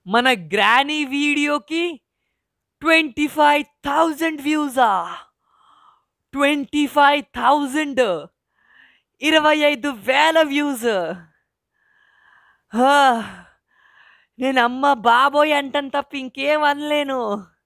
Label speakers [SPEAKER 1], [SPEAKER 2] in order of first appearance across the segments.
[SPEAKER 1] మన గ్రానీ వీడియోకి twenty five thousand వ్యూసా ట్వంటీ ఫైవ్ థౌజండ్ ఇరవై ఐదు వేల వ్యూస్ నేను అమ్మ బాబోయ్ అంటాను తప్ప ఇంకేం అనలేను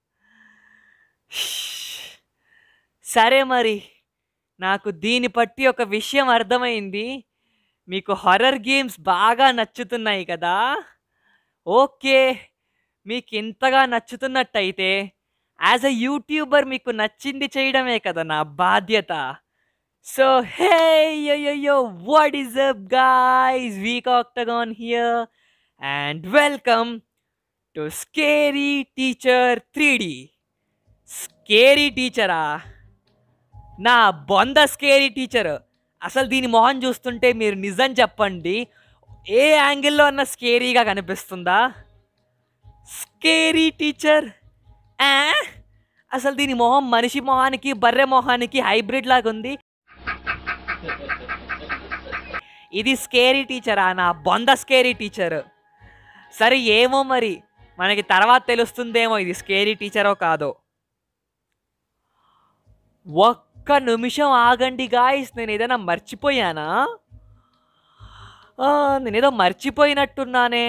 [SPEAKER 1] సరే మరి నాకు దీన్ని బట్టి ఒక విషయం అర్థమైంది మీకు హర్రర్ గేమ్స్ బాగా నచ్చుతున్నాయి కదా ఓకే మీకు ఇంతగా నచ్చుతున్నట్టయితే యాజ్ అ యూట్యూబర్ మీకు నచ్చింది చేయడమే కదా నా బాధ్యత so hey yo yo yo what is up guys weak octagon here and welcome to scary teacher three D scary టీచరా నా బొంద స్కేరీ టీచర్ అసలు దీని మొహం చూస్తుంటే మీరు నిజం చెప్పండి ఏ యాంగిల్లో అన్న స్కేరీగా కనిపిస్తుందా స్కేరీ టీచర్ ఆ? అసలు దీని మొహం మనిషి మొహానికి బర్రె మొహానికి హైబ్రిడ్ లాగా ఉంది ఇది స్కేరీ టీచరా నా బొంద స్కేరీ టీచర్ సరే ఏమో మరి మనకి తర్వాత తెలుస్తుందేమో ఇది స్కేరీ టీచరో కాదో ఒక్క నిమిషం ఆగండి గాయస్ నేను ఏదైనా మర్చిపోయానా ఆ, నేనేదో మర్చిపోయినట్టున్నానే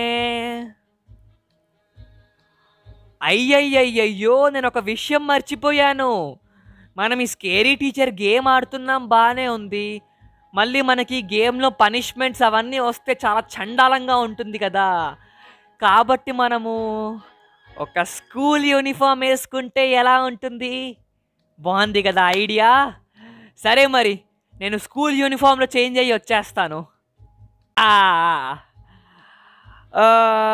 [SPEAKER 1] అయ్యయ్యయ్యయ్యో నేను ఒక విషయం మర్చిపోయాను మనం ఈ స్కేరీ టీచర్ గేమ్ ఆడుతున్నాం బాగానే ఉంది మళ్ళీ మనకి గేమ్లో పనిష్మెంట్స్ అవన్నీ వస్తే చాలా చండాలంగా ఉంటుంది కదా కాబట్టి మనము ఒక స్కూల్ యూనిఫామ్ వేసుకుంటే ఎలా ఉంటుంది బాగుంది కదా ఐడియా సరే మరి నేను స్కూల్ యూనిఫామ్లో చేంజ్ అయ్యి వచ్చేస్తాను ఆ, ఆ,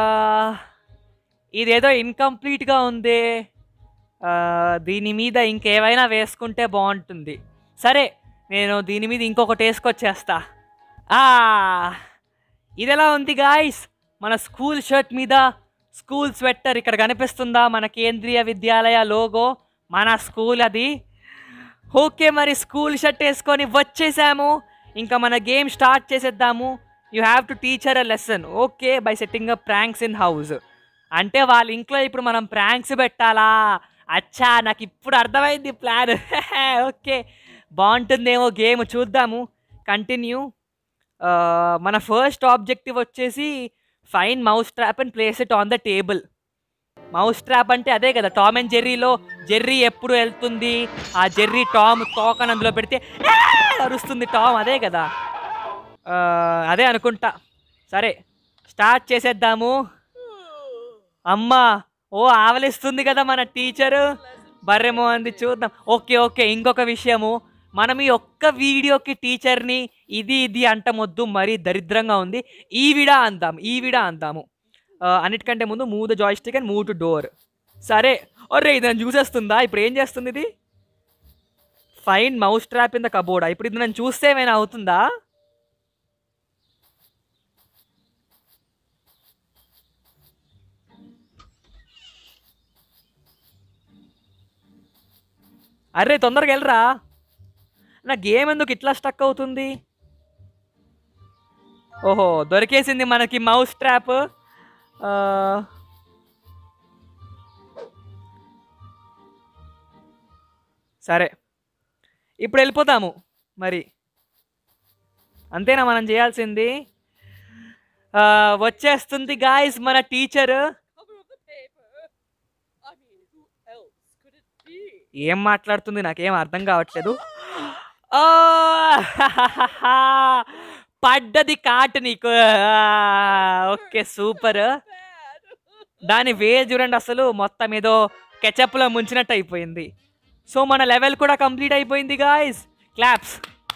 [SPEAKER 1] ఇదేదో ఇన్కంప్లీట్గా ఉంది ఆ, దీని మీద ఇంకేమైనా వేసుకుంటే బాగుంటుంది సరే నేను దీని మీద ఇంకొకటి వేసుకొచ్చేస్తా ఆ, ఇది ఎలా ఉంది గాయస్ మన స్కూల్ షర్ట్ మీద స్కూల్ స్వెట్టర్ ఇక్కడ కనిపిస్తుందా మన కేంద్రీయ విద్యాలయ లోగో మన స్కూల్ అది ఓకే మరి స్కూల్ షర్ట్ వేసుకొని వచ్చేసాము ఇంకా మన గేమ్ స్టార్ట్ చేసేద్దాము you have to teach her a lesson okay by setting a pranks in house అంటే వాళ్ళ ఇంట్లో ఇప్పుడు మనం ప్రాంక్స్ పెట్టాలా అచ్చా నాకు ఇప్పుడు అర్థమైంది ప్లాన్ ఓకే బాగుంటుందేమో గేమ్ చూద్దాము కంటిన్యూ మన ఫస్ట్ ఆబ్జెక్టివ్ వచ్చేసి find mouse trap and place it on the table mouse trap అంటే అదే కదా టామ్ అండ్ జెర్రీలో జెర్రీ ఎప్పుడు వెళ్తుంది ఆ జెర్రీ టామ్ తోకని అందులో పెడితే "ఆ!" అరుస్తుంది టామ్ అదే కదా ఆ, అదే అనుకుంటా సరే స్టార్ట్ చేసేద్దాము అమ్మా ఓ ఆవలిస్తుంది కదా మన టీచరు బర్రెమో అంది చూద్దాం ఓకే ఓకే ఇంకొక విషయము మనం ఈ ఒక్క వీడియోకి టీచర్ని ఇది ఇది అంటమొద్దు మరీ దరిద్రంగా ఉంది ఈవిడ అందాం ఈవిడ అందాము ఆ, అన్నిటికంటే ముందు move the joystick and move to door సరే ఒరే ఇది నన్ను చూసేస్తుందా ఇప్పుడు ఏం చేస్తుంది ఇది find mouse trap in the cupboard ఇప్పుడు ఇది నన్ను చూస్తే ఏమైనా అవుతుందా అరే తొందరగా వెళ్ళరా నా గేమ్ ఎందుకు ఇట్లా స్టక్ అవుతుంది ఓహో దొరికేసింది మనకి మౌస్ ట్రాప్ ఆ, సరే ఇప్పుడు వెళ్ళిపోతాము మరి అంతేనా మనం చేయాల్సింది ఆ, వచ్చేస్తుంది గాయస్ మన teacher
[SPEAKER 2] cover of the paper. I mean, who else could it be?
[SPEAKER 1] ఏం మాట్లాడుతుంది నాకేం అర్థం కావట్లేదు ఆ, పడ్డది కాటు నీకు ఆ, ఓకే సూపర్
[SPEAKER 2] Bad.
[SPEAKER 1] దాని వే చూడండి అసలు మొత్తం ఏదో కెచప్లో ముంచినట్టు అయిపోయింది సో మన లెవెల్ కూడా కంప్లీట్ అయిపోయింది guys claps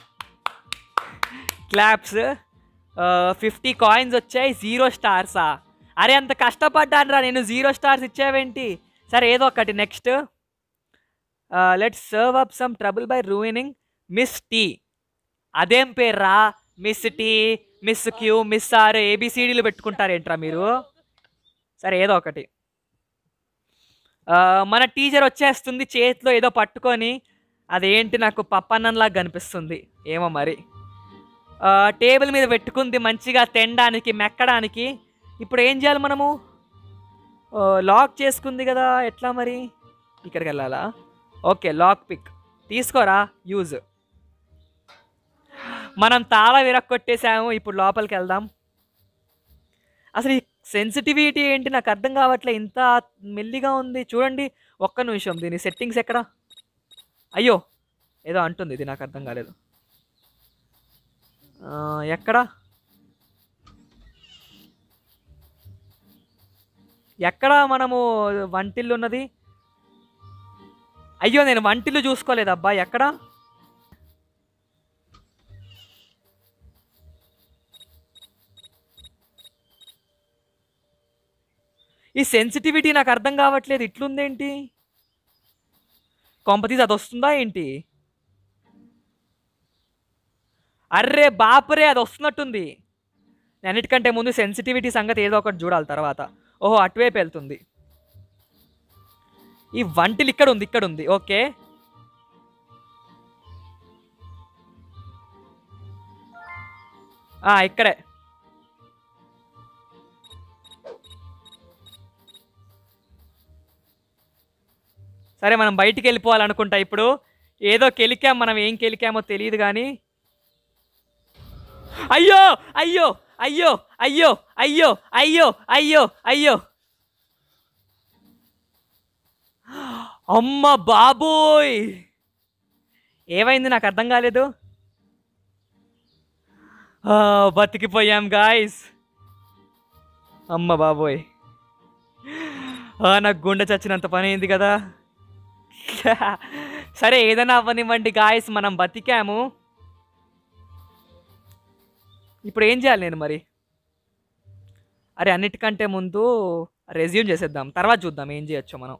[SPEAKER 1] claps fifty coins వచ్చాయి జీరో స్టార్సా అరే అంత కష్టపడ్డాను రా నేను జీరో స్టార్స్ ఇచ్చావేంటి సరే ఏదో ఒకటి next let stir up some trouble by ruining miss T అదేం పేర్రా miss T miss Q miss R ఏబిసిడీలు పెట్టుకుంటారేంట్రా మీరు సరే ఏదో ఒకటి ఆ, మన టీచర్ వచ్చేస్తుంది చేతిలో ఏదో పట్టుకొని అదేంటి నాకు పప్పన్నంలాగా కనిపిస్తుంది ఏమో మరి ఆ, టేబుల్ మీద పెట్టుకుంది మంచిగా తినడానికి మెక్కడానికి ఇప్పుడు ఏం చేయాలి మనము లాక్ చేసుకుంది కదా ఎట్లా మరి ఇక్కడికి వెళ్ళాలా ఓకే లాక్ పిక్ తీసుకోరా యూజ్ మనం తాళ విరక్కొట్టేసాము ఇప్పుడు లోపలికి వెళ్దాం అసలు ఈ సెన్సిటివిటీ ఏంటి నాకు అర్థం కావట్లే ఇంత మెల్లిగా ఉంది చూడండి ఒక్క నిమిషం దీని సెట్టింగ్స్ ఎక్కడ అయ్యో ఏదో అంటుంది ఇది నాకు అర్థం కాలేదు ఆ, ఎక్కడ ఎక్కడ మనము వంటిల్లు ఉన్నది అయ్యో నేను వంటిల్లు చూసుకోలేదు అబ్బా ఎక్కడ ఈ సెన్సిటివిటీ నాకు అర్థం కావట్లేదు ఇట్లుందేంటి కొంపతీసి అది వస్తుందా ఏంటి అర్రే బాపరే అది వస్తున్నట్టుంది అన్నిటికంటే ముందు సెన్సిటివిటీ సంగతి ఏదో ఒకటి చూడాలి తర్వాత ఓహో అటువైపు వెళ్తుంది ఈ వంటిలు ఇక్కడ ఉంది ఇక్కడ ఉంది ఓకే ఆ, ఇక్కడే సరే మనం బయటికి వెళ్ళిపోవాలనుకుంటా ఇప్పుడు ఏదో కెలికాం మనం ఏం కెలికామో తెలియదు కానీ అయ్యో అయ్యో అయ్యో అయ్యో అయ్యో అయ్యో అయ్యో అయ్యో అమ్మ బాబోయ్ ఏమైంది నాకు అర్థం కాలేదు ఆ, బతికిపోయాం గాయస్ అమ్మ బాబోయ్ ఆ, నాకు గుండె చచ్చినంత పని అయింది కదా సరే ఏదైనా అవ్వనివ్వండి గాయస్ మనం బతికాము ఇప్పుడు ఏం చేయాలి నేను మరి అరే అన్నిటికంటే ముందు రెజ్యూమ్ చేసేద్దాం తర్వాత చూద్దాం ఏం చేయొచ్చో మనం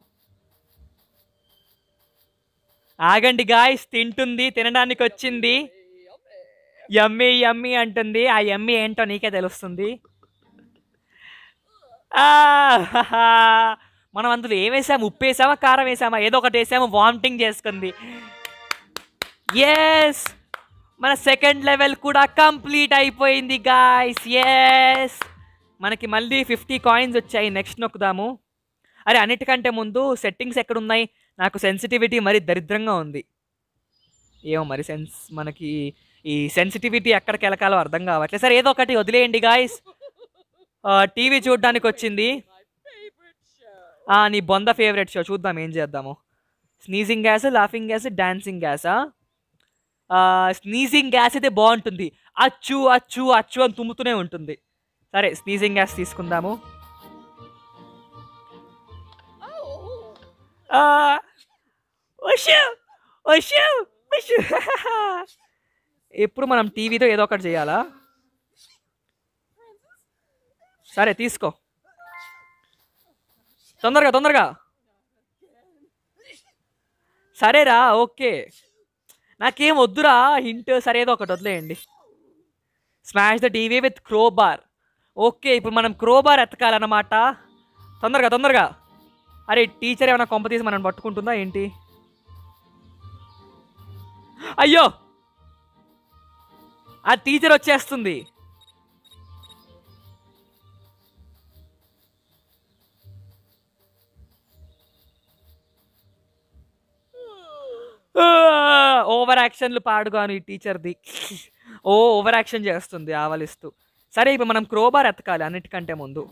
[SPEAKER 1] ఆగండి గాయస్ తింటుంది తినడానికి వచ్చింది
[SPEAKER 2] Yummy.
[SPEAKER 1] యమ్మీ యమ్మీ అంటుంది ఆ యమ్మీ ఏంటో నీకే తెలుస్తుంది ఆ, హహా. మనం అందులో ఏం వేసాము ఉప్పు వేసామా కారం వేసామా ఏదో ఒకటి వేసాము వామిటింగ్ చేసుకుంది ఎస్ మన సెకండ్ లెవెల్ కూడా కంప్లీట్ అయిపోయింది గాయస్ ఎస్ మనకి మళ్ళీ ఫిఫ్టీ కాయిన్స్ వచ్చాయి నెక్స్ట్ నొక్కుదాము అరే అన్నిటికంటే ముందు సెట్టింగ్స్ ఎక్కడ ఉన్నాయి నాకు సెన్సిటివిటీ మరి దరిద్రంగా ఉంది ఏమో మరి సెన్స్ మనకి ఈ సెన్సిటివిటీ ఎక్కడికి వెళ్ళకాలో అర్థం కావట్లేదు సరే ఏదో ఒకటి వదిలేయండి గాయస్ టీవీ చూడడానికి వచ్చింది
[SPEAKER 2] My favorite show.
[SPEAKER 1] ఆ, నీ బొంద ఫేవరెట్ షో చూద్దాం ఏం చేద్దాము sneezing gas laughing gas dancing గ్యాసా స్నీజింగ్ గ్యాస్ అయితే బాగుంటుంది అచ్చు అచ్చు అచ్చు అని తుమ్ముతూనే ఉంటుంది సరే స్నీజింగ్ గ్యాస్ తీసుకుందాము
[SPEAKER 2] Oh.
[SPEAKER 1] ఆ, ఉషు, ఉషు, ఉషు. ఎప్పుడు మనం టీవీతో ఏదో ఒకటి చేయాలా సరే తీసుకో తొందరగా తొందరగా సరేరా ఓకే నాకేం వద్దురా హింట్ సరే ఏదో ఒకటి వదిలేయండి smash the TV with crowbar okay ఇప్పుడు మనం క్రో బార్ ఎత్తకాలన్నమాట తొందరగా తొందరగా అరే టీచర్ ఏమైనా కొంప తీసి మనం పట్టుకుంటుందా ఏంటి అయ్యో ఆ టీచర్ వచ్చేస్తుంది ఓవర్ యాక్షన్లు పాడుగాను ఈ టీచర్ది ఓ ఓవర్ యాక్షన్ చేస్తుంది ఆవలిస్తూ సరే ఇప్పుడు మనం క్రోబార్ ఎత్తకాలి అన్నిటికంటే ముందు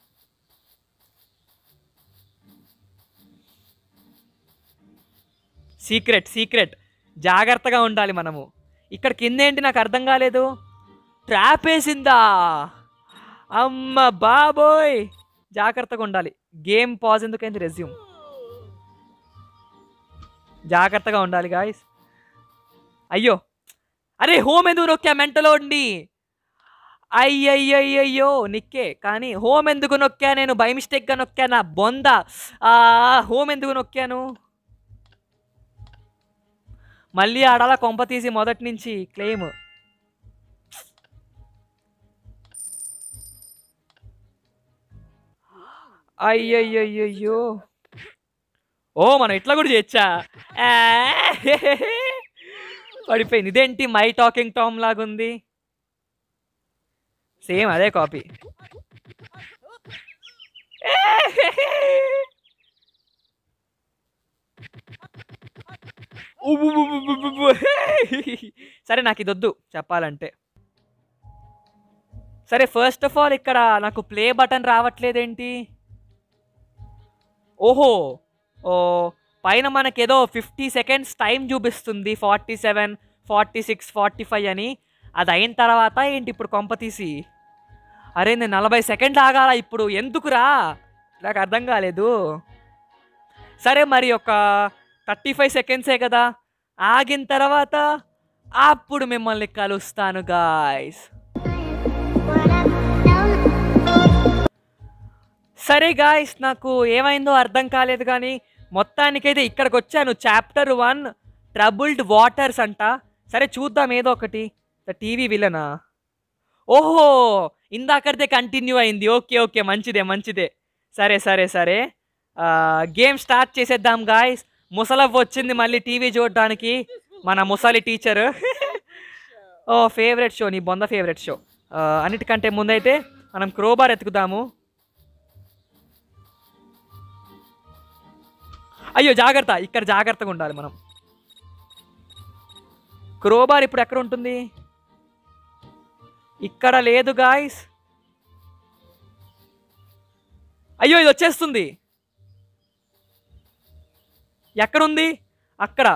[SPEAKER 1] సీక్రెట్ సీక్రెట్ జాగ్రత్తగా ఉండాలి మనము ఇక్కడ కింద ఏంటి నాకు అర్థం కాలేదు ట్రాప్ వేసిందా అమ్మ బాబోయ్ జాగ్రత్తగా ఉండాలి గేమ్ పాజ్ ఎందుకైంది రెజ్యూమ్ జాగ్రత్తగా ఉండాలి గాయస్ అయ్యో అరే హోమ్ ఎందుకు నొక్కా మెంటలో ఉండి అయ్యయ్యయ్యో నిక్కే కానీ హోమ్ ఎందుకు నొక్కా నేను బై మిస్టేక్గా నొక్కా నా బొంద ఆ, హోమ్ ఎందుకు నొక్కాను మళ్ళీ ఆడాల కొంప తీసి మొదటి నుంచి క్లెయిమ్ అయ్యయ్యయ్యో ఓ మనం ఇట్లా కూడా చేయొచ్చా ఆ, పడిపోయింది ఇదేంటి మై టాకింగ్ టామ్ లాగుంది సేమ్ అదే కాపీ సరే నాకు ఇది వద్దు చెప్పాలంటే సరే ఫస్ట్ ఆఫ్ ఆల్ ఇక్కడ నాకు ప్లే బటన్ రావట్లేదేంటి ఓహో ఓ పైన మనకి ఏదో ఫిఫ్టీ సెకండ్స్ టైం చూపిస్తుంది forty seven forty six forty five అని అది అయిన తర్వాత ఏంటి ఇప్పుడు కొంప తీసి అరే నేను నలభై సెకండ్లు ఆగాల ఇప్పుడు ఎందుకురా నాకు అర్థం కాలేదు సరే మరి ఒక థర్టీ ఫైవ్ సెకండ్సే కదా ఆగిన తర్వాత అప్పుడు మిమ్మల్ని కలుస్తాను గాయస్ సరే గాయస్ నాకు ఏమైందో అర్థం కాలేదు కానీ మొత్తానికైతే ఇక్కడికి వచ్చాను చాప్టర్ వన్ ట్రబుల్డ్ వాటర్స్ అంట సరే చూద్దాం ఏదో ఒకటి ద టీవీ విలనా ఓహో ఇందాకడితే కంటిన్యూ అయింది ఓకే ఓకే మంచిదే మంచిదే సరే సరే సరే గేమ్ స్టార్ట్ చేసేద్దాం గాయస్ ముసలవ్వ వచ్చింది మళ్ళీ టీవీ చూడడానికి మన ముసలి టీచర్ ఓ ఫేవరెట్ షో నీ బొంద ఫేవరెట్ షో అన్నిటికంటే ముందైతే మనం క్రోబార్ ఎతుకుదాము అయ్యో జాగ్రత్త ఇక్కడ జాగ్రత్తగా ఉండాలి మనం క్రోబార్ ఇప్పుడు ఎక్కడ ఉంటుంది ఇక్కడ లేదు గాయస్ అయ్యో ఇది వచ్చేస్తుంది ఎక్కడుంది అక్కడ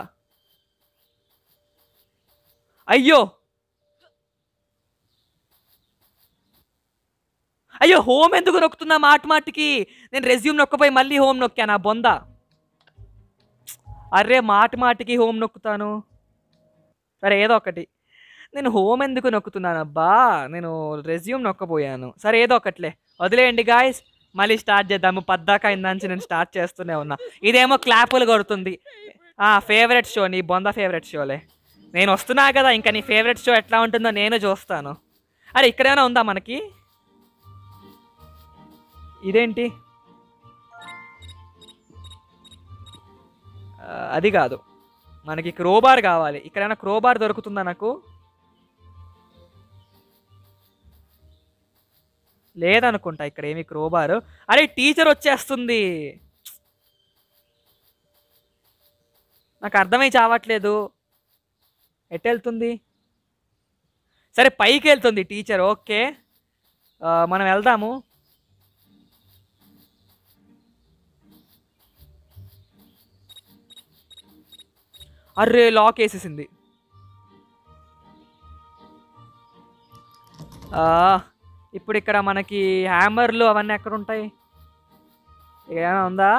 [SPEAKER 1] అయ్యో అయ్యో హోమ్ ఎందుకు నొక్కుతున్నా మాట మాటికి నేను రెజ్యూమ్ నొక్కపోయి మళ్ళీ హోమ్ నొక్కాను ఆ బొంద అరే మాట మాటికి హోమ్ నొక్కుతాను సరే ఏదో ఒకటి నేను హోమ్ ఎందుకు నొక్కుతున్నాను అబ్బా నేను రెజ్యూమ్ నొక్కబోయాను సరే ఏదో ఒకట్లే వదిలేయండి గాయస్ మళ్ళీ స్టార్ట్ చేద్దాము పద్దాక ఇందాంచి నేను స్టార్ట్ చేస్తూనే ఉన్నా ఇదేమో క్లాపులు కొడుతుంది ఆ ఫేవరెట్ షో నీ బొంద ఫేవరెట్ షోలే నేను వస్తున్నా కదా ఇంకా నీ ఫేవరెట్ షో ఎట్లా ఉంటుందో నేను చూస్తాను అరే ఇక్కడేమైనా ఉందా మనకి ఇదేంటి ఆ, అది కాదు మనకి క్రోబార్ కావాలి ఇక్కడైనా క్రోబార్ దొరుకుతుందా నాకు లేదనుకుంటా ఇక్కడ ఏమి క్రోబార్ అరే టీచర్ వచ్చేస్తుంది నాకు అర్థమై చావట్లేదు ఎటు వెళ్తుంది సరే పైకి వెళ్తుంది టీచర్ ఓకే ఆ, మనం వెళ్దాము అర్రే లాక్ వేసేసింది ఆ, ఇప్పుడు ఇక్కడ మనకి హ్యామర్లు అవన్నీ ఎక్కడ ఉంటాయి ఇక ఏమైనా ఉందా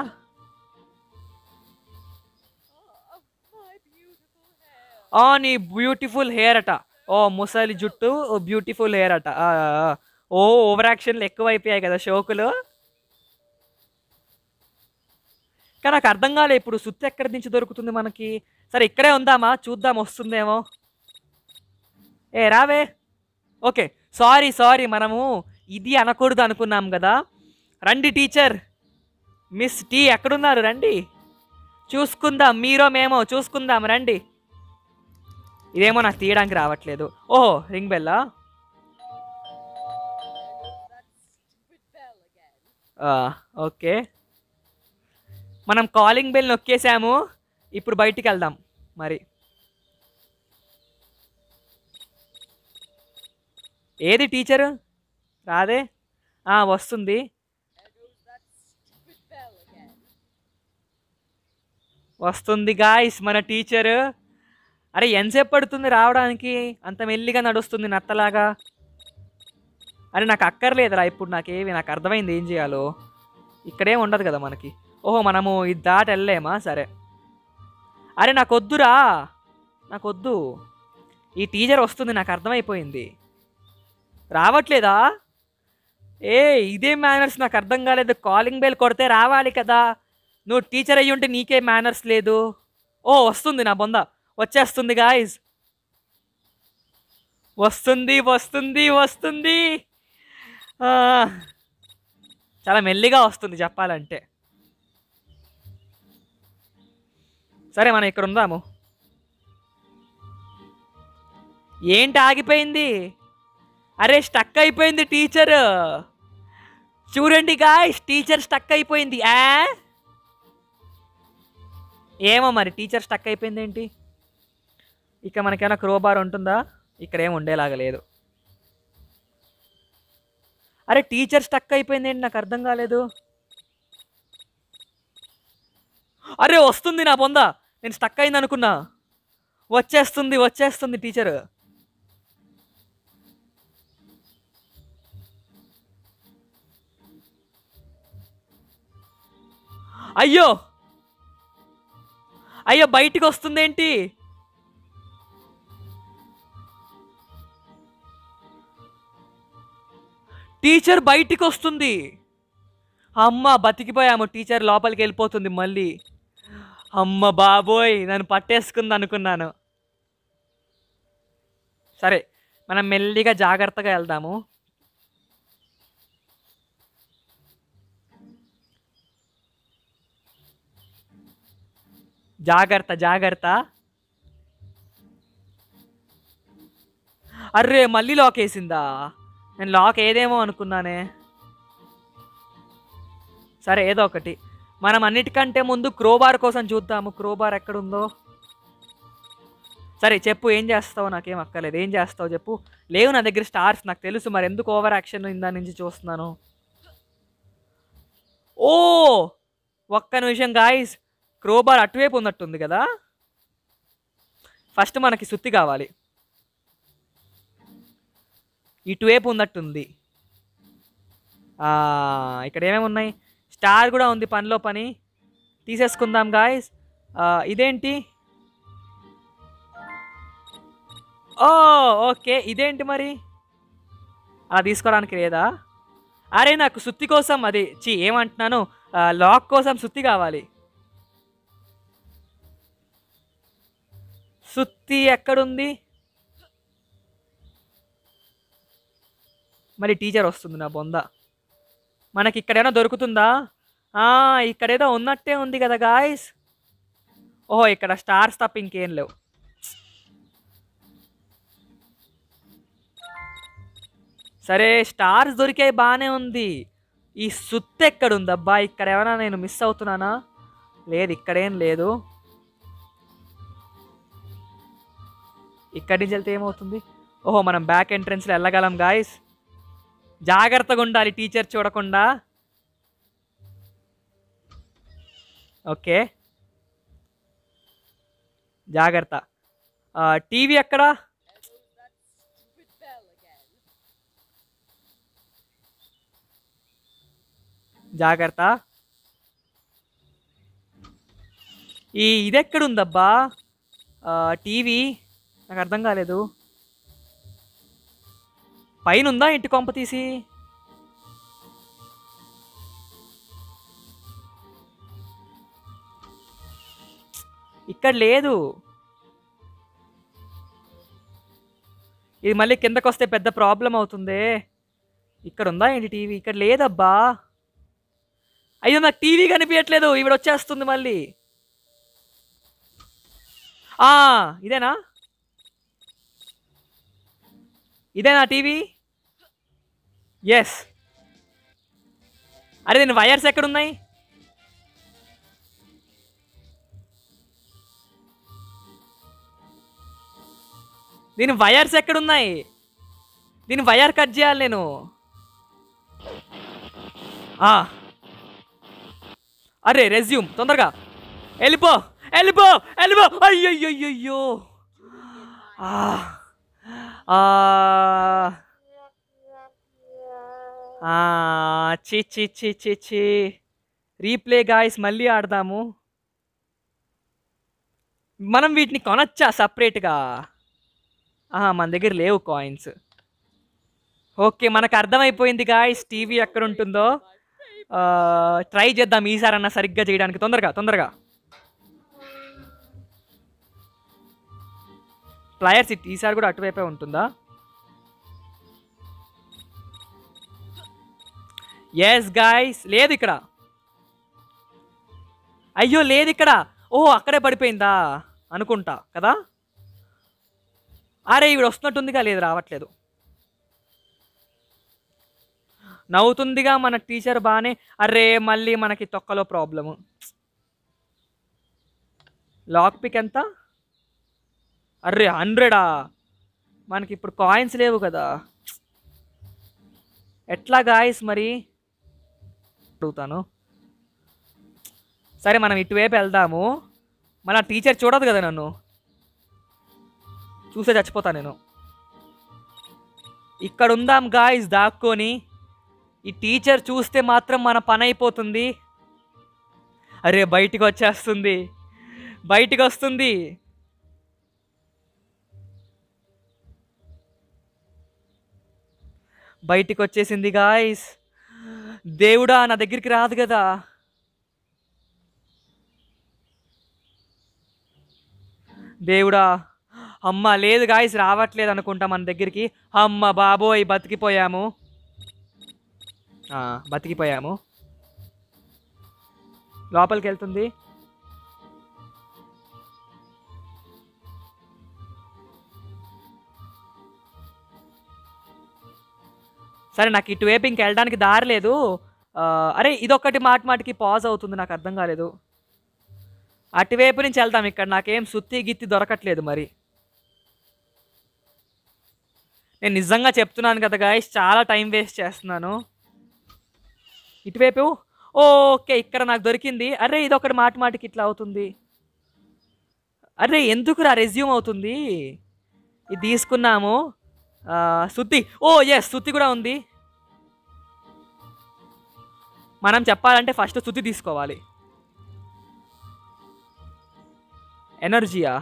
[SPEAKER 2] Oh, my beautiful hair.
[SPEAKER 1] ఆ నీ బ్యూటిఫుల్ హెయిర్ అట ఓ ముసలి జుట్టు ఓ బ్యూటిఫుల్ హెయిర్ అట ఆ, ఆ, ఆ. ఓ ఓవర్ యాక్షన్లు ఎక్కువైపోయాయి కదా షోకులు కానీ నాకు అర్థం కాలే ఇప్పుడు సుత్తి ఎక్కడి నుంచి దొరుకుతుంది మనకి సరే ఇక్కడే ఉందామా చూద్దాం వస్తుందేమో ఏ రావే ఓకే సారీ సారీ మనము ఇది అనకూడదు అనుకున్నాం కదా రండి టీచర్ మిస్ టీ ఎక్కడున్నారు రండి చూసుకుందాం మీరో మేమో చూసుకుందాం రండి ఇదేమో నాకు తీయడానికి రావట్లేదు ఓహో రింగ్ బెల్లా
[SPEAKER 2] There goes that stupid bell again.
[SPEAKER 1] Okay మనం కాలింగ్ బెల్ నొక్కేసాము ఇప్పుడు బయటికి వెళ్దాం మరి ఏది టీచరు రాదే ఆ, వస్తుంది
[SPEAKER 2] There goes that stupid bell again.
[SPEAKER 1] వస్తుంది గాయస్ మన టీచరు అరే ఎంతసేపు పడుతుంది రావడానికి అంత మెల్లిగా నడుస్తుంది నత్తలాగా అరే నాకు అక్కర్లేదురా ఇప్పుడు నాకేవి నాకు అర్థమైంది ఏం చేయాలో ఇక్కడేం ఉండదు కదా మనకి ఓహో మనము ఇది దాటి వెళ్ళలేమా సరే అరే నాకు వద్దురా నాకు వద్దు ఈ టీచర్ వస్తుంది నాకు అర్థమైపోయింది రావట్లేదా ఏ ఇదే మేనర్స్ నాకు అర్థం కాలేదు కాలింగ్ బెల్ కొడితే రావాలి కదా నువ్వు టీచర్ అయ్యి ఉంటే నీకే మేనర్స్ లేదు ఓ వస్తుంది నా బొంద వచ్చేస్తుంది గాయస్ వస్తుంది వస్తుంది వస్తుంది ఆ, చాలా మెల్లిగా వస్తుంది చెప్పాలంటే సరే మనం ఇక్కడ ఉందాము ఏంటి ఆగిపోయింది అరే స్టక్ అయిపోయింది టీచర్ చూడండి గాయస్ టీచర్ స్టక్ అయిపోయింది ఆ ఏమో మరి టీచర్ స్టక్ అయిపోయింది ఏంటి ఇక మనకేమైనా క్రోబార్ ఉంటుందా ఇక్కడ ఏం ఉండేలాగా లేదు అరే టీచర్ స్టక్ అయిపోయింది ఏంటి నాకు అర్థం కాలేదు అరే వస్తుంది నా బొంద నేను స్టక్ అయింది అనుకున్నా వచ్చేస్తుంది వచ్చేస్తుంది టీచర్ అయ్యో అయ్యో బయటికి వస్తుందేంటి టీచర్ బయటికి వస్తుంది అమ్మ బతికిపోయాము టీచర్ లోపలికి వెళ్ళిపోతుంది మళ్ళీ అమ్మ బాబోయ్ నన్ను పట్టేసుకుంది అనుకున్నాను సరే మనం మెల్లిగా జాగ్రత్తగా వెళ్దాము జాగ్రత్త జాగ్రత్త అర్రే మళ్ళీ లాక్ వేసిందా నేను లాక్ ఏదేమో అనుకున్నానే సరే ఏదో ఒకటి మనం అన్నిటికంటే ముందు క్రోబార్ కోసం చూద్దాము క్రోబార్ ఎక్కడుందో సరే చెప్పు ఏం చేస్తావు నాకేం అక్కర్లేదు ఏం చేస్తావు చెప్పు లేవు నా దగ్గర స్టార్స్ నాకు తెలుసు మరి ఎందుకు ఓవర్ యాక్షన్ ఇందా నుంచి చూస్తున్నాను ఓ ఒక్క నిమిషం గాయస్ క్రోబార్ అటువైపు ఉన్నట్టుంది కదా ఫస్ట్ మనకి సుత్తి కావాలి ఇటువైపు ఉన్నట్టుంది ఆ, ఇక్కడ ఏమేమి ఉన్నాయి స్టార్ కూడా ఉంది పనిలో పని తీసేసుకుందాం గాయస్ ఇదేంటి ఓ ఓకే ఇదేంటి మరి అలా తీసుకోవడానికి లేదా అరే నాకు సుత్తి కోసం అది చి ఏమంటున్నాను ఆ, లాక్ కోసం సుత్తి కావాలి సుత్తి ఎక్కడుంది మరి టీచర్ వస్తుంది నా బొంద మనకి ఇక్కడేమైనా దొరుకుతుందా ఆ, ఇక్కడేదో ఉన్నట్టే ఉంది కదా గాయస్ ఓహో ఇక్కడ స్టార్స్ తప్ప ఇంకేం లేవు సరే స్టార్స్ దొరికే బాగానే ఉంది ఈ సుత్తి ఎక్కడుందబ్బా ఇక్కడ ఏమైనా నేను మిస్ అవుతున్నానా లేదు ఇక్కడేం లేదు ఇక్కడి నుంచి వెళ్తే ఏమవుతుంది ఓహో మనం బ్యాక్ ఎంట్రన్స్లో వెళ్ళగలం గాయస్ జాగ్రత్తగా ఉండాలి టీచర్ చూడకుండా ఓకే జాగ్రత్త టీవీ ఎక్కడా
[SPEAKER 2] Stupid bell again.
[SPEAKER 1] జాగ్రత్త ఈ ఇది ఎక్కడుందబ్బా టీవీ నాకు అర్థం కాలేదు పైన ఉందా ఇంటి కొంప తీసి ఇక్కడ లేదు ఇది మళ్ళీ కిందకు వస్తే పెద్ద ప్రాబ్లం అవుతుంది ఇక్కడ ఉందా ఏంటి టీవీ ఇక్కడ లేదబ్బా అయ్యో నాకు టీవీ కనిపించట్లేదు ఈవిడ వచ్చేస్తుంది మళ్ళీ ఆ, ఇదేనా ఇదేనా టీవీ ఎస్ అరే దీని వైర్స్ ఎక్కడున్నాయి దీని వైర్స్ ఎక్కడున్నాయి దీని వైర్ కట్ చేయాలి నేను ఆ. అరే రెజ్యూమ్ తొందరగా వెళ్ళిపో వెళ్ళిపో వెళ్ళిపో అయ్యయ్యో చి చి చి చి చి రీప్లే గాయస్ మళ్ళీ ఆడదాము మనం వీటిని కొనొచ్చా సపరేట్గా ఆహా మన దగ్గర లేవు కాయిన్స్ ఓకే మనకు అర్థమైపోయింది గాయస్ టీవీ ఎక్కడ ఉంటుందో ట్రై చేద్దాం ఈసారన్నా సరిగ్గా చేయడానికి తొందరగా తొందరగా ప్లయర్స్ ఈసారి కూడా అటువైపే ఉంటుందా ఎస్ గాయస్ లేదు ఇక్కడ అయ్యో లేదు ఇక్కడ ఓహో అక్కడే పడిపోయిందా అనుకుంటా కదా అరే ఇవిడ వస్తున్నట్టుందిగా లేదు రావట్లేదు నవ్వుతుందిగా మన టీచర్ బాగానే అరే మళ్ళీ మనకి తొక్కలో ప్రాబ్లము లాక్ పిక్ ఎంత అర్రే హండ్రెడా మనకి ఇప్పుడు కాయిన్స్ లేవు కదా ఎట్లా గాయస్ మరి అడుగుతాను సరే మనం ఇటువైపు వెళ్దాము మన టీచర్ చూడదు కదా నన్ను చూసే చచ్చిపోతా నేను ఇక్కడ ఉందాం గాయస్ దాక్కొని ఈ టీచర్ చూస్తే మాత్రం మన పని అయిపోతుంది అరే బయటికి వచ్చేస్తుంది బయటికి వస్తుంది బయటికి వచ్చేసింది గాయస్ దేవుడా నా దగ్గరికి రాదు కదా దేవుడా అమ్మ లేదు గాయస్ రావట్లేదు అనుకుంటా మన దగ్గరికి అమ్మ బాబోయ్ బతికిపోయాము ఆ, బతికిపోయాము లోపలికి వెళ్తుంది సరే నాకు ఇటువైపు ఇంక వెళ్ళడానికి దారి లేదు ఆ, అరే ఇదొక్కటి మాట మాటికి పాజ్ అవుతుంది నాకు అర్థం కాలేదు అటువైపు నుంచి వెళ్తాం ఇక్కడ నాకేం సుత్తి గిత్తి దొరకట్లేదు మరి నేను నిజంగా చెప్తున్నాను కదా గాయస్ చాలా టైం వేస్ట్ చేస్తున్నాను ఇటువైపు ఓకే ఇక్కడ నాకు దొరికింది అరే ఇది ఒకటి మాట మాటికి ఇట్లా అవుతుంది అరే ఎందుకురా రెజ్యూమ్ అవుతుంది ఇది తీసుకున్నాము ఆ, సుత్తి ఓ ఎస్ సుత్తి కూడా ఉంది మనం చెప్పాలంటే ఫస్ట్ సుత్తి తీసుకోవాలి ఎనర్జీయా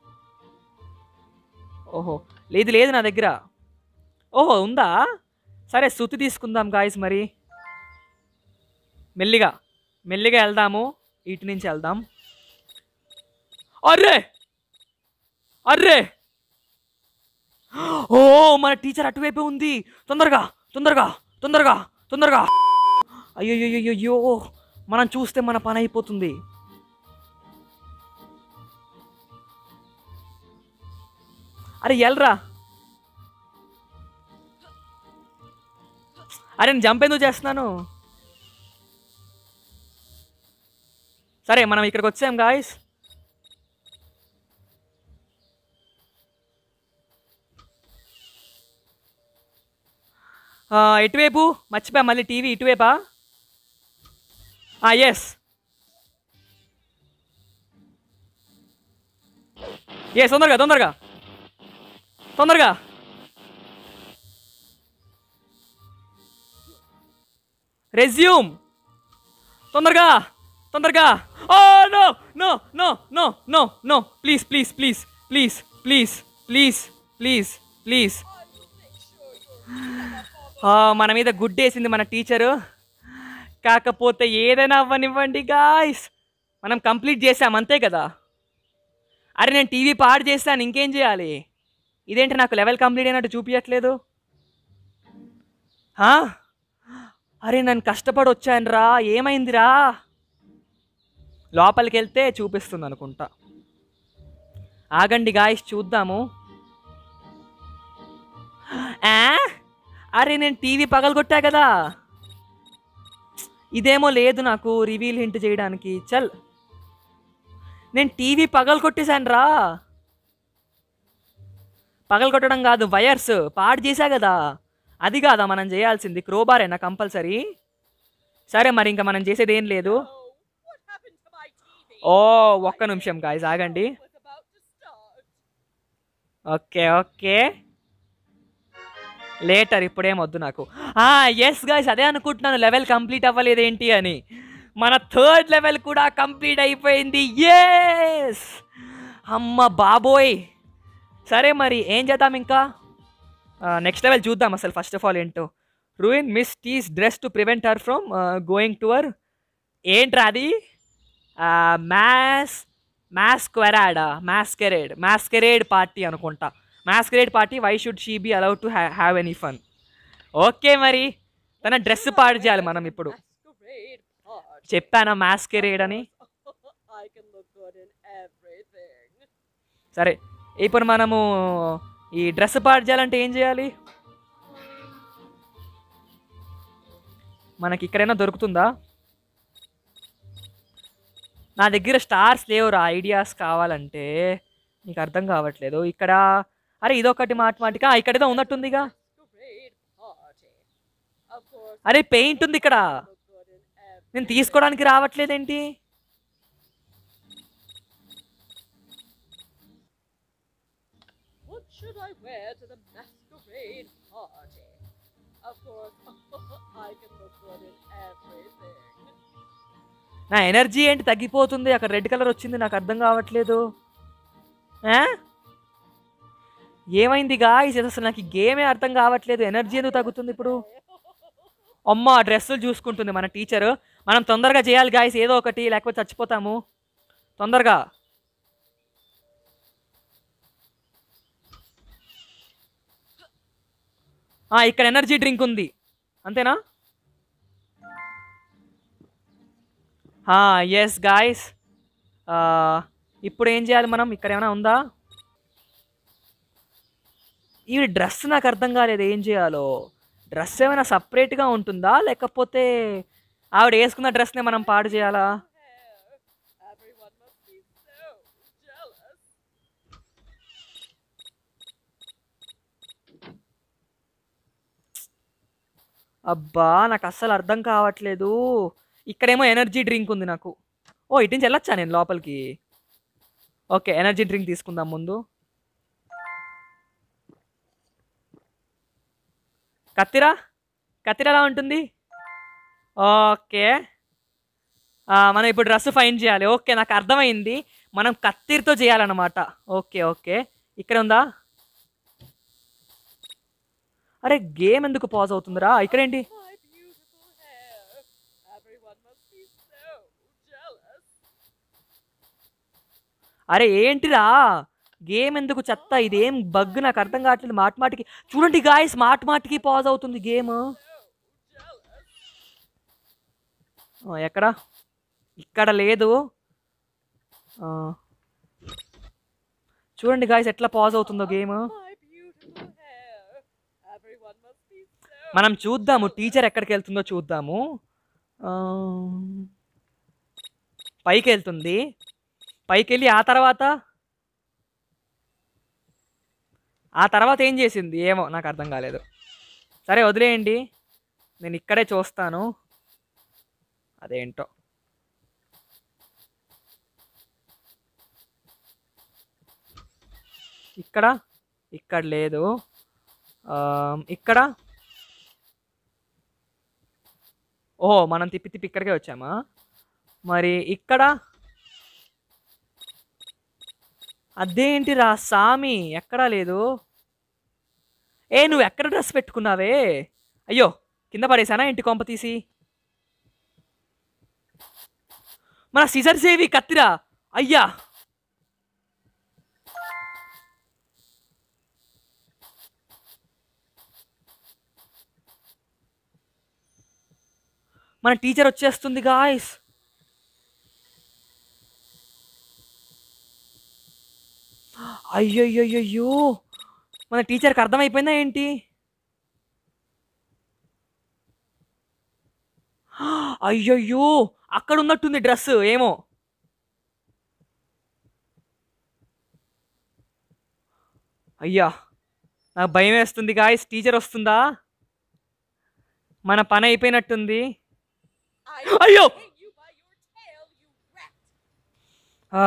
[SPEAKER 1] ఓహో లేదు లేదు నా దగ్గర ఓహో ఉందా సరే సుత్తి తీసుకుందాం గాయస్ మరి మెల్లిగా మెల్లిగా వెళ్దాము ఇటు నుంచి వెళ్దాం అర్రే అర్రే ఓ మన టీచర్ అటువైపే ఉంది తొందరగా తొందరగా తొందరగా తొందరగా అయ్యో మనం చూస్తే మన పని అయిపోతుంది అరే ఎల్రా అరే నేను జంప్ ఎందుకు చేస్తున్నాను సరే మనం ఇక్కడికి వచ్చాం గాయస్ ఎటువైపు మర్చిపోయా మళ్ళీ టీవీ ఇటువైపా ఎస్ ఎస్ తొందరగా తొందరగా తొందరగా రెజ్యూమ్ తొందరగా తొందరగా oh no no no no no no please please please please please please please please మన మీద గుడ్డేసింది మన టీచరు కాకపోతే ఏదైనా అవ్వనివ్వండి గాయస్ మనం కంప్లీట్ చేసాం అంతే కదా అరే నేను టీవీ పాడు చేస్తాను ఇంకేం చేయాలి ఇదేంటి నాకు లెవెల్ కంప్లీట్ అయినట్టు చూపించట్లేదు హా? అరే నేను కష్టపడి వచ్చాను రా ఏమైందిరా లోపలికి వెళ్తే చూపిస్తుంది అనుకుంటా ఆగండి గాయస్ చూద్దాము ఆ? అరే నేను టీవీ పగలగొట్టా కదా ఇదేమో లేదు నాకు రివీల్ హింట్ చేయడానికి చల్ నేను టీవీ పగలు కొట్టేశాను రా పగలు కొట్టడం కాదు వైర్స్ పాడు చేశా కదా అది కాదా మనం చేయాల్సింది క్రోబారేనా కంపల్సరీ సరే మరి ఇంకా మనం చేసేది ఏం లేదు
[SPEAKER 2] Oh, what happened to my TV?
[SPEAKER 1] ఓ ఒక్క నిమిషం గాయస్ ఆగండి
[SPEAKER 2] was about to start.
[SPEAKER 1] Okay okay later ఇప్పుడేం వద్దు నాకు ఎస్ గాయస్ అదే అనుకుంటున్నాను లెవెల్ కంప్లీట్ అవ్వలేదేంటి అని మన థర్డ్ లెవెల్ కూడా కంప్లీట్ అయిపోయింది ఎస్ అమ్మ బాబోయ్ సరే మరి ఏం చేద్దాం ఇంకా నెక్స్ట్ లెవెల్ చూద్దాం అసలు ఫస్ట్ ఆఫ్ ఆల్ ఏంటో ruin miss T's dress to prevent her from going to our ఏంట్రా అది మ్యాస్ మ్యాస్క్వెరాడా మ్యాస్కెరేడ్ మ్యాస్కెరేడ్ పార్టీ అనుకుంటా masquerade party why should she be allowed to have any fun okay మరి తన డ్రెస్ పాడు చేయాలి మనం ఇప్పుడు
[SPEAKER 2] Masquerade party.
[SPEAKER 1] చెప్పానా మ్యాస్కెరేడ్ అని
[SPEAKER 2] I can look good in everything.
[SPEAKER 1] సరే ఇప్పుడు మనము ఈ డ్రెస్ పాడు చేయాలంటే ఏం చేయాలి మనకి ఇక్కడైనా దొరుకుతుందా నా దగ్గర స్టార్స్ లేవురా ఐడియాస్ కావాలంటే నీకు అర్థం కావట్లేదు ఇక్కడ అరే ఇదొకటి మాటమాటిక ఇక్కడేదో ఉన్నట్టుందిగా
[SPEAKER 2] Masquerade party. Of course,
[SPEAKER 1] అరే పెయింట్ ఉంది ఇక్కడ
[SPEAKER 2] look good in every
[SPEAKER 1] నేను తీసుకోవడానికి రావట్లేదేంటి
[SPEAKER 2] What should I wear to the masquerade party? Of course, I can look good in everything.
[SPEAKER 1] నా ఎనర్జీ ఏంటి తగ్గిపోతుంది అక్కడ రెడ్ కలర్ వచ్చింది నాకు అర్థం కావట్లేదు ఆ? ఏమైంది గాయస్ అసలు నాకు ఈ గేమే అర్థం కావట్లేదు ఎనర్జీ ఎందుకు తగ్గుతుంది ఇప్పుడు అమ్మ ఆ డ్రెస్సులు చూసుకుంటుంది మన టీచర్ మనం తొందరగా చేయాలి గాయస్ ఏదో ఒకటి లేకపోతే చచ్చిపోతాము తొందరగా ఆ, ఇక్కడ ఎనర్జీ డ్రింక్ ఉంది అంతేనా ఎస్ గాయస్ ఇప్పుడు ఏం చేయాలి మనం ఇక్కడ ఏమైనా ఉందా ఈ డ్రెస్ నాకు అర్థం కాలేదు ఏం చేయాలో డ్రెస్ ఏమైనా సపరేట్గా ఉంటుందా లేకపోతే ఆవిడ వేసుకున్న డ్రెస్నే మనం పాడు చేయాలా
[SPEAKER 2] Hair. Everyone must be so jealous.
[SPEAKER 1] అబ్బా నాకు అస్సలు అర్థం కావట్లేదు ఇక్కడేమో ఎనర్జీ డ్రింక్ ఉంది నాకు ఓ ఇటు నుంచి వెళ్ళొచ్చా నేను లోపలికి ఓకే ఎనర్జీ డ్రింక్ తీసుకుందాం ముందు కత్తిరా కత్తిర ఎలా ఉంటుంది ఓకే ఆ, మనం ఇప్పుడు డ్రెస్ ఫైన్ చేయాలి ఓకే నాకు అర్థమైంది మనం కత్తిరితో చేయాలన్నమాట ఓకే ఓకే ఇక్కడ ఉందా అరే గేమ్ ఎందుకు పాజ్ అవుతుందిరా ఇక్కడేంటి
[SPEAKER 2] My beautiful hair. Everyone must be so jealous.
[SPEAKER 1] అరే ఏంటిరా గేమ్ ఎందుకు చెత్త ఇదేం బగ్ నాకు అర్థం కావట్లేదు మాట మాటికి చూడండి గాయస్ మాట మాటికి పాజ్ అవుతుంది గేమ్
[SPEAKER 2] Jealous.
[SPEAKER 1] ఎక్కడ ఇక్కడ లేదు ఆ, చూడండి గాయస్ ఎట్లా పాజ్ అవుతుందో game
[SPEAKER 2] My beautiful hair. Everyone must be so
[SPEAKER 1] మనం చూద్దాము టీచర్ ఎక్కడికి వెళ్తుందో చూద్దాము ఆ, పైకి వెళ్తుంది పైకి వెళ్ళి ఆ తర్వాత ఆ తర్వాత ఏం చేసింది ఏమో నాకు అర్థం కాలేదు సరే వదిలేయండి నేను ఇక్కడే చూస్తాను అదేంటో ఇక్కడ ఇక్కడ లేదు ఆ, ఇక్కడ ఓహో మనం తిప్పి తిప్పి ఇక్కడికే వచ్చామా మరి ఇక్కడ అదేంటిరా సామి ఎక్కడా లేదు ఏ నువ్వు ఎక్కడ డ్రెస్ పెట్టుకున్నావే అయ్యో కింద పడేసానా ఇంటి కొంప తీసి మన సిజర్ సేవి కత్తిరా అయ్యా మన టీచర్ వచ్చేస్తుంది గాయస్ అయ్యయ్యయ్యో మన టీచర్కి అర్థమైపోయిందా ఏంటి అయ్యయ్యో అక్కడ ఉన్నట్టుంది డ్రెస్ ఏమో అయ్యా నాకు భయం వేస్తుంది గాయస్ టీచర్ వస్తుందా మన పని అయిపోయినట్టుంది
[SPEAKER 2] I
[SPEAKER 1] అయ్యో
[SPEAKER 2] hang you by your tail, you rat.
[SPEAKER 1] ఆ.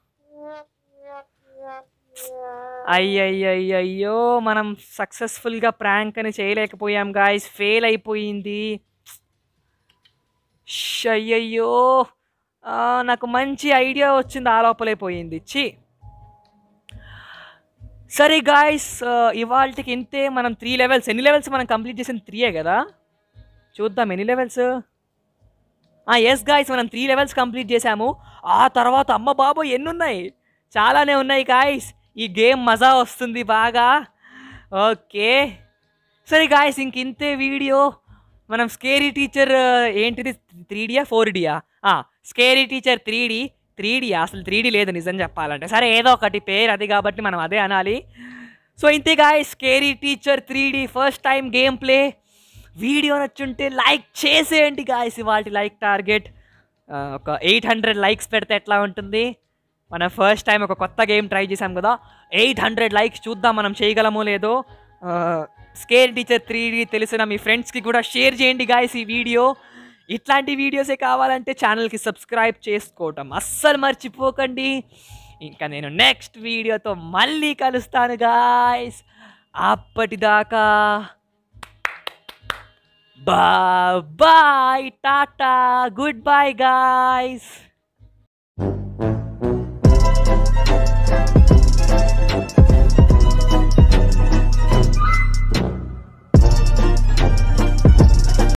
[SPEAKER 1] అయ్యయ్యయ్యయ్యో మనం సక్సెస్ఫుల్గా ప్రాంక్ అని చేయలేకపోయాం గాయస్ ఫెయిల్ అయిపోయింది ష్, అయ్యయ్యో ఆ, నాకు మంచి ఐడియా వచ్చింది ఆ లోపలే పోయింది చి సరే గాయస్ ఇవాళకి ఇంతే మనం త్రీ లెవెల్స్ ఎన్ని లెవెల్స్ మనం కంప్లీట్ చేసిన త్రీయే కదా చూద్దాం ఎన్ని లెవెల్స్ ఎస్ గాయస్ మనం త్రీ లెవెల్స్ కంప్లీట్ చేసాము ఆ తర్వాత అమ్మ బాబో ఎన్ని ఉన్నాయి చాలానే ఉన్నాయి గాయస్ ఈ గేమ్ మజా వస్తుంది బాగా ఓకే సరే గాయస్ ఇంక ఇంతే వీడియో మనం స్కేరీ టీచర్ ఏంటిది త్రీ డియా ఫోర్ డియా scary teacher three D three D అసలు త్రీ డి లేదు నిజం చెప్పాలంటే సరే ఏదో ఒకటి పేరు అది కాబట్టి మనం అదే అనాలి సో ఇంతే guys scary teacher three D first time game play video నచ్చుంటే లైక్ చేసేయండి గాయస్ వాటి లైక్ టార్గెట్ ఒక ఎయిట్ హండ్రెడ్ లైక్స్ పెడితే ఎట్లా ఉంటుంది మన ఫస్ట్ టైం ఒక కొత్త గేమ్ ట్రై చేసాం కదా ఎయిట్ హండ్రెడ్ లైక్స్ చూద్దాం మనం చేయగలమో లేదో స్కేర్ టీచర్ త్రీ తెలిసిన మీ ఫ్రెండ్స్కి కూడా షేర్ చేయండి గాయస్ ఈ వీడియో ఇట్లాంటి వీడియోసే కావాలంటే ఛానల్కి సబ్స్క్రైబ్ చేసుకోవటం అస్సలు మర్చిపోకండి ఇంకా నేను నెక్స్ట్ వీడియోతో మళ్ళీ కలుస్తాను గాయస్ అప్పటిదాకా బాయ్ టాటా గుడ్ బాయ్ గాయస్